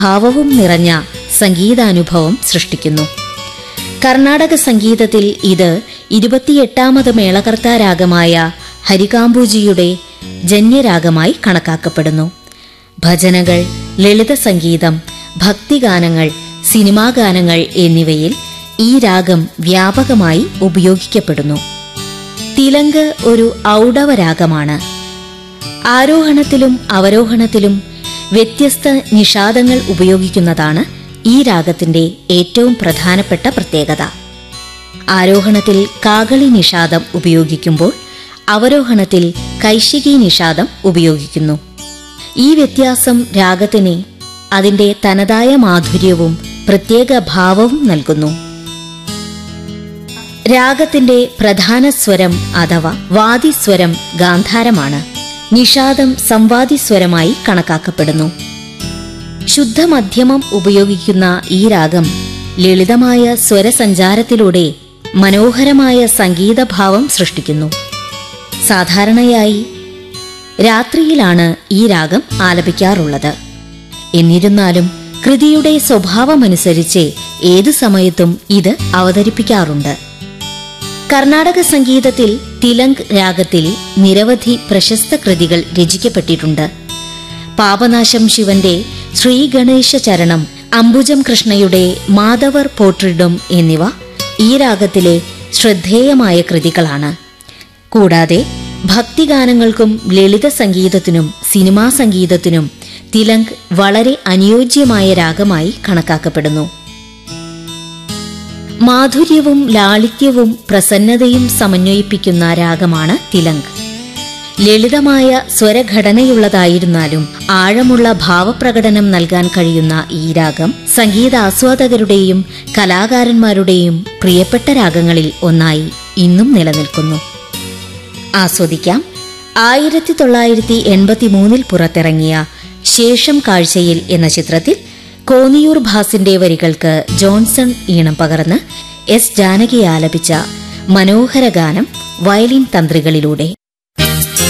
ഭാവവും നിറഞ്ഞ സംഗീതാനുഭവം സൃഷ്ടിക്കുന്നു കർണാടക സംഗീതത്തിൽ ഇത് ഇരുപത്തിയെട്ടാമത് മേളകർത്താരാഗമായ ഹരികാംബൂജിയുടെ ജന്യരാഗമായി കണക്കാക്കപ്പെടുന്നു ഭജനകൾ ലളിത സംഗീതം ഭക്തിഗാനങ്ങൾ സിനിമാ ഗാനങ്ങൾ എന്നിവയിൽ ഈ രാഗം വ്യാപകമായി ഉപയോഗിക്കപ്പെടുന്നു തിലങ്ക് ഒരു ഔഡവ രാഗമാണ് ആരോഹണത്തിലും അവരോഹണത്തിലും വ്യത്യസ്ത നിഷാദങ്ങൾ ഉപയോഗിക്കുന്നതാണ് ഈ രാഗത്തിന്റെ ഏറ്റവും പ്രധാനപ്പെട്ട പ്രത്യേകത ആരോഹണത്തിൽ കാകളി നിഷാദം ഉപയോഗിക്കുമ്പോൾ അവരോഹണത്തിൽ കൈശികി നിഷാദം ഉപയോഗിക്കുന്നു ഈ വ്യത്യാസം രാഗത്തിന് അതിന്റെ തനതായ മാധുര്യവും പ്രത്യേക ഭാവവും നൽകുന്നു രാഗത്തിന്റെ പ്രധാന സ്വരം അഥവാ വാദിസ്വരം ഗാന്ധാരമാണ് നിഷാദം സംവാദിസ്വരമായി കണക്കാക്കപ്പെടുന്നു ശുദ്ധമധ്യമം ഉപയോഗിക്കുന്ന ഈ രാഗം ലളിതമായ സ്വരസഞ്ചാരത്തിലൂടെ മനോഹരമായ സംഗീതഭാവം സൃഷ്ടിക്കുന്നു സാധാരണയായി രാത്രിയിലാണ് ഈ രാഗം ആലപിക്കാറുള്ളത് എന്നിരുന്നാലും കൃതിയുടെ സ്വഭാവമനുസരിച്ച് ഏതു സമയത്തും ഇത് അവതരിപ്പിക്കാറുണ്ട് കർണാടക സംഗീതത്തിൽ തിലങ്ക് രാഗത്തിൽ നിരവധി പ്രശസ്ത കൃതികൾ രചിക്കപ്പെട്ടിട്ടുണ്ട് പാപനാശം ശിവന്റെ ശ്രീ ഗണേശ ചരണം അംബുജം കൃഷ്ണയുടെ മാധവർ പോട്രിഡും എന്നിവ ഈ രാഗത്തിലെ ശ്രദ്ധേയമായ കൃതികളാണ് കൂടാതെ ഭക്തിഗാനങ്ങൾക്കും ലളിത സംഗീതത്തിനും സിനിമാ സംഗീതത്തിനും തിലങ്ക് വളരെ അനുയോജ്യമായ രാഗമായി കണക്കാക്കപ്പെടുന്നു മാധുര്യവും ലാളിത്യവും പ്രസന്നതയും സമന്വയിപ്പിക്കുന്ന രാഗമാണ് തിലങ്ക് ലളിതമായ സ്വരഘടനയുള്ളതായിരുന്നാലും ആഴമുള്ള ഭാവപ്രകടനം നൽകാൻ കഴിയുന്ന ഈ രാഗം സംഗീതാസ്വാദകരുടെയും കലാകാരന്മാരുടെയും പ്രിയപ്പെട്ട രാഗങ്ങളിൽ ഒന്നായി ഇന്നും നിലനിൽക്കുന്നു ആസ്വദിക്കാം ആയിരത്തി തൊള്ളായിരത്തി എൺപത്തി മൂന്നിൽ പുറത്തിറങ്ങിയ ശേഷം കാഴ്ചയിൽ എന്ന ചിത്രത്തിൽ കോന്നിയൂർ ഭാസിന്റെ വരികൾക്ക് ജോൺസൺ ഈണം പകർന്ന് എസ് ജാനകി ആലപിച്ച മനോഹര ഗാനം വയലിൻ തന്ത്രികളിലൂടെ